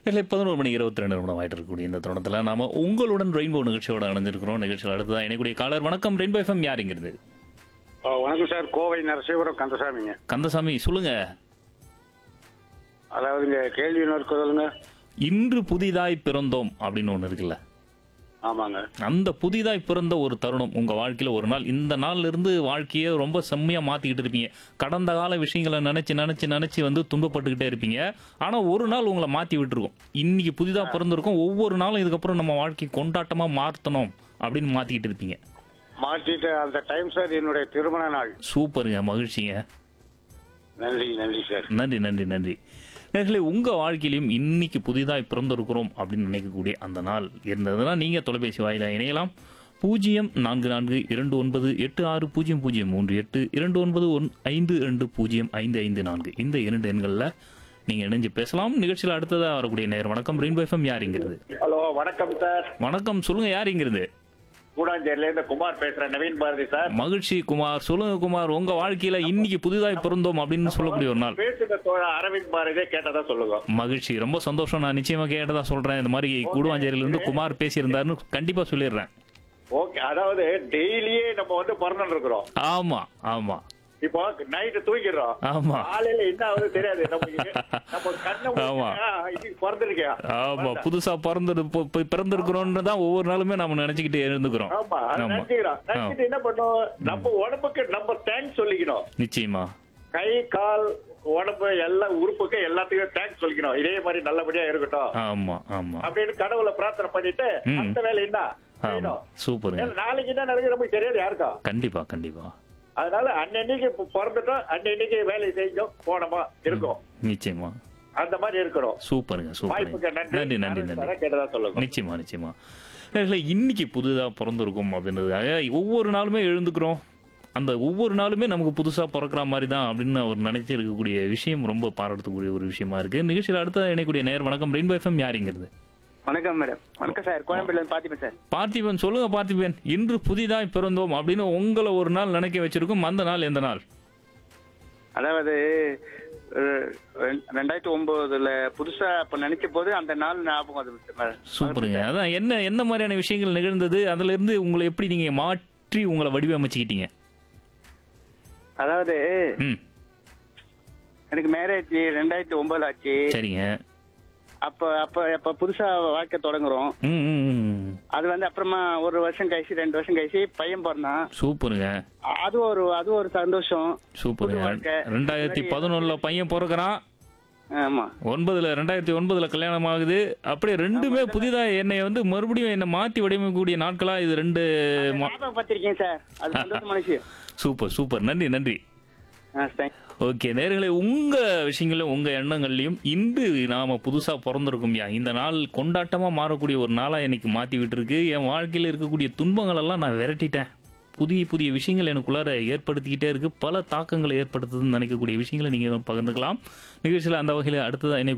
இல்லை பதினோரு மணி இருபத்தி ரெண்டு நிமிடம் ஆயிட்டு இருக்கக்கூடிய இந்த தருணத்தில் நாம உங்களுடன் ரெயின்போ நிகழ்ச்சியோட அணைஞ்சிருக்கிறோம் நிகழ்ச்சியில் அடுத்ததான் இணைக்கூடிய காலர் வணக்கம் ரெயின்போ எஃப்எம் யாருங்கிறது ஆ, வணக்கம் சார் கோவை நரசிவரம் கந்தசாமிங்க கந்தசாமி சொல்லுங்க அதாவதுங்க கேள்வி இன்னொரு சொல்லுங்க இன்று புதிதாய் பிறந்தோம் அப்படின்னு ஒன்று இருக்குல்ல ஆமாங்க அந்த புதிதாய் பிறந்த ஒரு தருணம் உங்க வாழ்க்கையில ஒரு நாள் இந்த நாள்ல இருந்து வாழ்க்கையை ரொம்ப செம்மையா மாத்திக்கிட்டு இருப்பீங்க கடந்த கால விஷயங்களை நினைச்சு நினைச்சு நினைச்சு வந்து துன்பப்பட்டுக்கிட்டே இருப்பீங்க ஆனா ஒரு நாள் உங்களை மாத்தி விட்டுருக்கும் இன்னைக்கு புதிதா பிறந்திருக்கும் ஒவ்வொரு நாளும் இதுக்கப்புறம் நம்ம வாழ்க்கை கொண்டாட்டமா மாத்தணும் அப்படின்னு மாத்திக்கிட்டு இருப்பீங்க மாற்றிட்டு அந்த டைம் சார் என்னுடைய திருமண நாள் சூப்பருங்க மகிழ்ச்சிங்க நன்றி நன்றி சார் நன்றி நன்றி நன்றி நேர்களே உங்க வாழ்க்கையிலும் இன்னைக்கு புதிதாய் பிறந்திருக்கிறோம் அப்படின்னு நினைக்கக்கூடிய அந்த நாள் இருந்ததுன்னா நீங்க தொலைபேசி வாயில இணையலாம் பூஜ்ஜியம் நான்கு நான்கு இரண்டு ஒன்பது எட்டு ஆறு பூஜ்ஜியம் பூஜ்ஜியம் மூன்று எட்டு இரண்டு ஒன்பது ஒன் ஐந்து இரண்டு பூஜ்ஜியம் ஐந்து ஐந்து நான்கு இந்த இரண்டு எண்களில் நீங்க இணைஞ்சு பேசலாம் நிகழ்ச்சியில் அடுத்ததா வரக்கூடிய நேரம் வணக்கம் ரெயின்போ எஃப்எம் யாருங்கிறது ஹலோ வணக்கம் சார் வணக்கம் சொல்லுங்க யாருங்கிறது கூடாஞ்சேரியில இருந்து குமார் பேசுறேன் நவீன் பாரதி சார் மகிழ்ச்சி குமார் சொல்லுங்க குமார் உங்க வாழ்க்கையில இன்னைக்கு புதிதாய் பிறந்தோம் அப்படின்னு சொல்லக்கூடிய ஒரு நாள் பேசுகிற தோழர் அரவிந்த் பாரதியே கேட்டதா சொல்லுங்க மகிழ்ச்சி ரொம்ப சந்தோஷம் நான் நிச்சயமா கேட்டதா சொல்றேன் இந்த மாதிரி கூடுவாஞ்சேரியில இருந்து குமார் பேசியிருந்தாருன்னு கண்டிப்பா சொல்லிடுறேன் ஓகே அதாவது டெய்லியே நம்ம வந்து பிறந்து இருக்கிறோம் ஆமா ஆமா இப்போ நைட்டு தூங்கிடுறோம் ஆமா காலையில என்ன ஆகுது தெரியாது நம்ம நம்ம கண்ணை ஆமா. இது பிறந்திருக்கியா ஆமா புதுசா பிறந்து பிறந்திருக்கிறோம்னு தான் ஒவ்வொரு நாளுமே நம்ம நினைச்சுக்கிட்டு எழுந்துக்கிறோம் ஆமா அதை ஆமா நினைச்சுக்கிறோம் நினைச்சிட்டு என்ன பண்ணோம் நம்ம உடம்புக்கு நம்ம தேங்க்ஸ் சொல்லிக்கணும் நிச்சயமா கை கால் உடம்பு எல்லா உறுப்புக்கு எல்லாத்துக்கும் தேங்க்ஸ் சொல்லிக்கணும் இதே மாதிரி நல்லபடியா இருக்கட்டும் ஆமா ஆமா அப்படின்னு கடவுளை பிரார்த்தனை பண்ணிட்டு ம். அந்த வேலை என்ன ஆமா செய்யணும். சூப்பருங்க ஏன்னா நாளைக்கு என்ன நடக்குது நமக்கு தெரியாது யாருக்கும் கண்டிப்பா கண்டிப்பா அதனால அன்னன்னைக்கு இப்ப பிறந்துட்டோம் அன்னன்னைக்கு வேலை செஞ்சோம் போனோமா இருக்கும் நிச்சயமா அந்த மாதிரி இருக்கணும் சூப்பருங்க வாய்ப்புக்கு சூப்பருங்க நன்றி நன்றி நன்றி நன்றி கேட்டதா சொல்லுங்க நிச்சயமா நிச்சயமா இல்லை இன்னைக்கு புதுதாக பிறந்திருக்கும் அப்படின்றதுக்காக ஒவ்வொரு நாளுமே எழுந்துக்கிறோம் அந்த ஒவ்வொரு நாளுமே நமக்கு புதுசாக பிறக்கிற மாதிரி தான் அப்படின்னு அவர் நினைச்சு இருக்கக்கூடிய விஷயம் ரொம்ப பாராட்டக்கூடிய ஒரு விஷயமா இருக்கு நிகழ்ச்சியில் அடுத்த இணைக்கூடிய நேர் வணக்கம் ரெயின்போ எஃப்எம் யாருங்கிறது வணக்கம் மேடம் வணக்கம் சார் கோயம்பேடுல இருந்து பாத்திப்பேன் சார் பார்த்திபன் சொல்லுங்க பார்த்திபன் இன்று புதிதாய் பிறந்தோம் அப்படின்னு உங்களை ஒரு நாள் நினைக்க வச்சிருக்கும் அந்த நாள் எந்த நாள் அதாவது அஹ், ரெண்- ரெண்டாயிரத்தி ஒன்பதுல புதுசா அப்ப நினைச்ச போது அந்த நாள் ஞாபகம் அது மேடம். சூப்பருங்க அதான் என்ன என்ன மாதிரியான விஷயங்கள் நிகழ்ந்தது அதுல இருந்து உங்களை எப்படி நீங்க மாற்றி உங்களை வடிவமைச்சுக்கிட்டீங்க அதாவது ம் எனக்கு மேரேஜ் ரெண்டாயிரத்தி ஒன்பதுல ஆச்சு சரிங்க அப்ப அப்ப அப்ப புதுசா வாழ்க்கை தொடங்குறோம் ம் ம், ம் அது வந்து அப்புறமா ஒரு வருஷம் கழிச்சு ரெண்டு வருஷம் கழிச்சு பையன் பிறந்தான் சூப்பருங்க அது ஒரு அது ஒரு சந்தோஷம் சூப்பருங்க புது வாழ்க்கை. ரெண்டாயிரத்தி பதினொன்னுல பையன் பிறக்கிறான் ஆமா ஒன்பதுல ரெண்டாயிரத்தி ஒன்பதுல கல்யாணம் ஆகுது அப்படியே ரெண்டுமே புதிதா என்னை வந்து மறுபடியும் என்னை மாத்தி வடிவமைக்கக்கூடிய நாட்களா இது ரெண்டு மா- ஞாபகம் பத்திருக்கேன் சார் அது சந்தோஷமான விஷயம் சூப்பர் சூப்பர் நன்றி நன்றி ஆ, thank you. ஓகே நேர்களே உங்க விஷயங்களும் உங்க எண்ணங்கள்லயும் இன்று நாம புதுசா பிறந்திருக்கும் யா இந்த நாள் கொண்டாட்டமா மாறக்கூடிய ஒரு நாளா எனக்கு மாத்தி விட்டுருக்கு என் வாழ்க்கையில இருக்கக்கூடிய துன்பங்கள் எல்லாம் நான் விரட்டிட்டேன் புதிய புதிய விஷயங்கள் எனக்குள்ளார ஏற்படுத்திக்கிட்டே இருக்கு பல தாக்கங்களை ஏற்படுத்துதுன்னு நினைக்கக்கூடிய விஷயங்களை நீங்க பகிர்ந்துக்கலாம் நிகழ்ச்சியில் அந்த வகையில் அடுத்ததான் என்னை